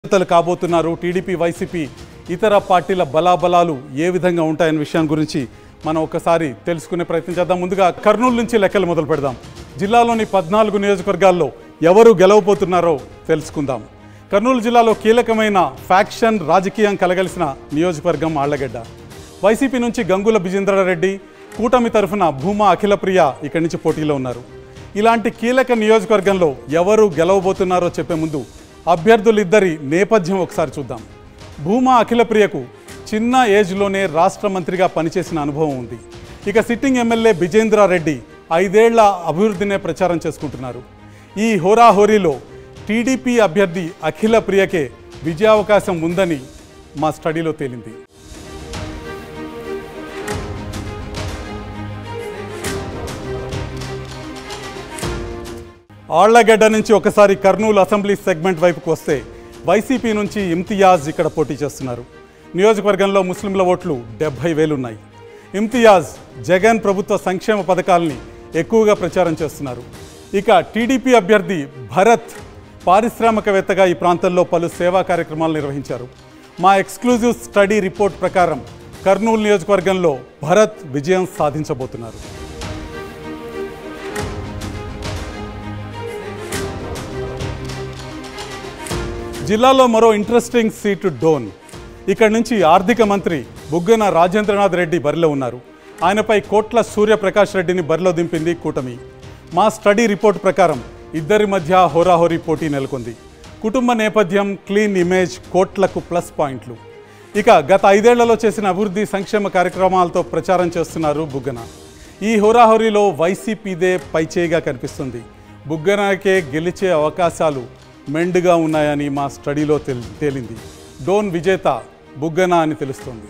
నేతలు కాబోతున్నారు TDP YCP ఇతర పార్టీల బలాబలాలు ఏ విధంగా ఉంటాయనే విషయం గురించి మనం ఒకసారి తెలుసుకునే ప్రయత్నం చేద్దాం ముందుగా కర్నూలు నుంచి లెక్కలు మొదలు పెడదాం జిల్లాలోని పద్నాలుగు నియోజకవర్గాల్లో ఎవరు గెలవబోతున్నారో తెలుసుకుందాం కర్నూలు జిల్లాలో కీలకమైన ఫ్యాక్షన్ రాజకీయం కలగలిసిన నియోజకవర్గం ఆళ్లగడ్డ వైసీపీ నుంచి గంగుల బిజేంద్రారెడ్డి కూటమి తరఫున భూమా అఖిలప్రియ ఇక్కడి నుంచి పోటీలో ఉన్నారు ఇలాంటి కీలక నియోజకవర్గంలో ఎవరు గెలవబోతున్నారో చెప్పే ముందు అభ్యర్థులిద్దరి నేపథ్యం ఒకసారి చూద్దాం భూమా అఖిలప్రియకు చిన్న ఏజ్లోనే రాష్ట్ర మంత్రిగా పనిచేసిన అనుభవం ఉంది ఇక సిట్టింగ్ ఎమ్మెల్యే బిజేంద్రారెడ్డి ఐదేళ్ల అభివృద్ధినే ప్రచారం చేసుకుంటున్నారు ఈ హోరాహోరీలో టీడీపీ అభ్యర్థి అఖిల ప్రియకే విజయావకాశం ఉందని మా స్టడీలో తేలింది ఆళ్లగడ్డ నుంచి ఒకసారి కర్నూలు అసెంబ్లీ సెగ్మెంట్ వైపుకు వస్తే వైసీపీ నుంచి ఇమ్తియాజ్ ఇక్కడ పోటీ చేస్తున్నారు నియోజకవర్గంలో ముస్లింల ఓట్లు డెబ్బై వేలున్నాయి ఇమ్తియాజ్ జగన్ ప్రభుత్వ సంక్షేమ పథకాలని ఎక్కువగా ప్రచారం చేస్తున్నారు ఇక టీడీపీ అభ్యర్థి భరత్ పారిశ్రామికవేత్తగా ఈ ప్రాంతంలో పలు సేవా కార్యక్రమాలు నిర్వహించారు మా ఎక్స్క్లూజివ్ స్టడీ రిపోర్ట్ ప్రకారం కర్నూలు నియోజకవర్గంలో భరత్ విజయం సాధించబోతున్నారు జిల్లాలో మరో ఇంట్రెస్టింగ్ సీటు డోన్ ఇక్కడి నుంచి ఆర్థిక మంత్రి బుగ్గన రాజేంద్రనాథ్ రెడ్డి బరిలో ఉన్నారు ఆయనపై కోట్ల సూర్యప్రకాష్ రెడ్డిని బరిలో దింపింది కూటమి మా స్టడీ రిపోర్ట్ ప్రకారం ఇద్దరి మధ్య హోరాహోరీ పోటీ నెలకొంది కుటుంబ నేపథ్యం క్లీన్ ఇమేజ్ కోట్లకు ప్లస్ పాయింట్లు ఇక గత ఐదేళ్లలో చేసిన అభివృద్ధి సంక్షేమ కార్యక్రమాలతో ప్రచారం చేస్తున్నారు బుగ్గన ఈ హోరాహోరీలో వైసీపీదే పైచేయిగా కనిపిస్తుంది బుగ్గనకే గెలిచే అవకాశాలు మెండుగా ఉన్నాయని మా స్టడీలో తెల్ తేలింది డోన్ విజేత బుగ్గన అని తెలుస్తోంది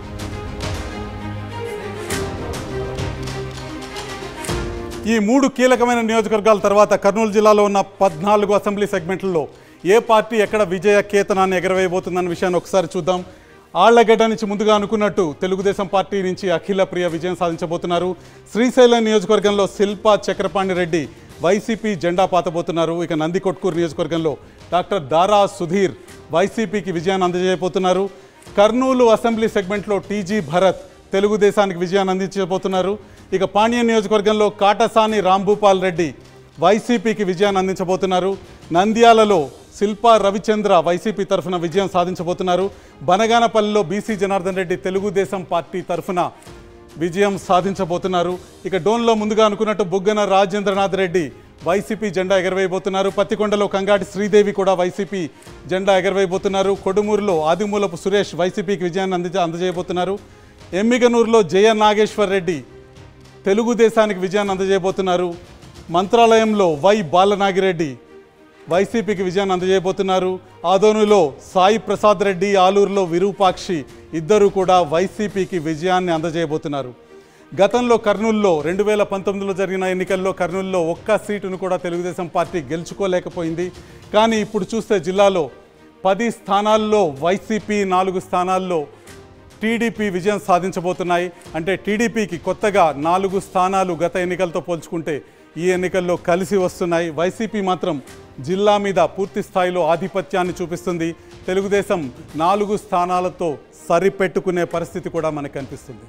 ఈ మూడు కీలకమైన నియోజకవర్గాల తర్వాత కర్నూలు జిల్లాలో ఉన్న పద్నాలుగు అసెంబ్లీ సెగ్మెంట్లలో ఏ పార్టీ ఎక్కడ విజయ కేతనాన్ని ఎగరవేయబోతుందన్న విషయాన్ని ఒకసారి చూద్దాం ఆళ్లగడ్డ నుంచి ముందుగా అనుకున్నట్టు తెలుగుదేశం పార్టీ నుంచి అఖిల ప్రియ విజయం సాధించబోతున్నారు శ్రీశైలం నియోజకవర్గంలో శిల్పా చక్రపాణి రెడ్డి వైసీపీ జెండా పాతబోతున్నారు ఇక నందికొట్కూరు నియోజకవర్గంలో డాక్టర్ దారా సుధీర్ వైసీపీకి విజయాన్ని అందజేయబోతున్నారు కర్నూలు అసెంబ్లీ సెగ్మెంట్లో టీజీ భరత్ తెలుగుదేశానికి విజయాన్ని అందించబోతున్నారు ఇక పాణ్యం నియోజకవర్గంలో కాటసాని రాంభూపాల్ రెడ్డి వైసీపీకి విజయాన్ని అందించబోతున్నారు నంద్యాలలో శిల్పా రవిచంద్ర వైసీపీ తరఫున విజయం సాధించబోతున్నారు బనగానపల్లిలో బీసీ జనార్దన్ రెడ్డి తెలుగుదేశం పార్టీ తరఫున విజయం సాధించబోతున్నారు ఇక డోన్లో ముందుగా అనుకున్నట్టు బుగ్గన రాజేంద్రనాథ్ రెడ్డి వైసీపీ జెండా ఎగరవేయబోతున్నారు పత్తికొండలో కంగాటి శ్రీదేవి కూడా వైసీపీ జెండా ఎగరవేయబోతున్నారు కొడుమూరులో ఆదిమూలపు సురేష్ వైసీపీకి విజయాన్ని అందించ అందజేయబోతున్నారు ఎమ్మిగనూరులో జయ నాగేశ్వర్ రెడ్డి తెలుగుదేశానికి విజయాన్ని అందజేయబోతున్నారు మంత్రాలయంలో వై బాలనాగిరెడ్డి వైసీపీకి విజయాన్ని అందజేయబోతున్నారు ఆదోనులో సాయి ప్రసాద్ రెడ్డి ఆలూరులో విరూపాక్షి ఇద్దరు కూడా వైసీపీకి విజయాన్ని అందజేయబోతున్నారు గతంలో కర్నూలులో రెండు వేల పంతొమ్మిదిలో జరిగిన ఎన్నికల్లో కర్నూలులో ఒక్క సీటును కూడా తెలుగుదేశం పార్టీ గెలుచుకోలేకపోయింది కానీ ఇప్పుడు చూస్తే జిల్లాలో పది స్థానాల్లో వైసీపీ నాలుగు స్థానాల్లో టీడీపీ విజయం సాధించబోతున్నాయి అంటే టీడీపీకి కొత్తగా నాలుగు స్థానాలు గత ఎన్నికలతో పోల్చుకుంటే ఈ ఎన్నికల్లో కలిసి వస్తున్నాయి వైసీపీ మాత్రం జిల్లా మీద పూర్తి స్థాయిలో ఆధిపత్యాన్ని చూపిస్తుంది తెలుగుదేశం నాలుగు స్థానాలతో సరిపెట్టుకునే పరిస్థితి కూడా మనకు కనిపిస్తుంది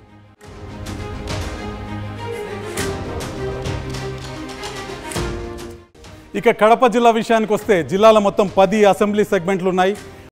ఇక కడప జిల్లా విషయానికి వస్తే జిల్లాలో మొత్తం పది అసెంబ్లీ సెగ్మెంట్లు ఉన్నాయి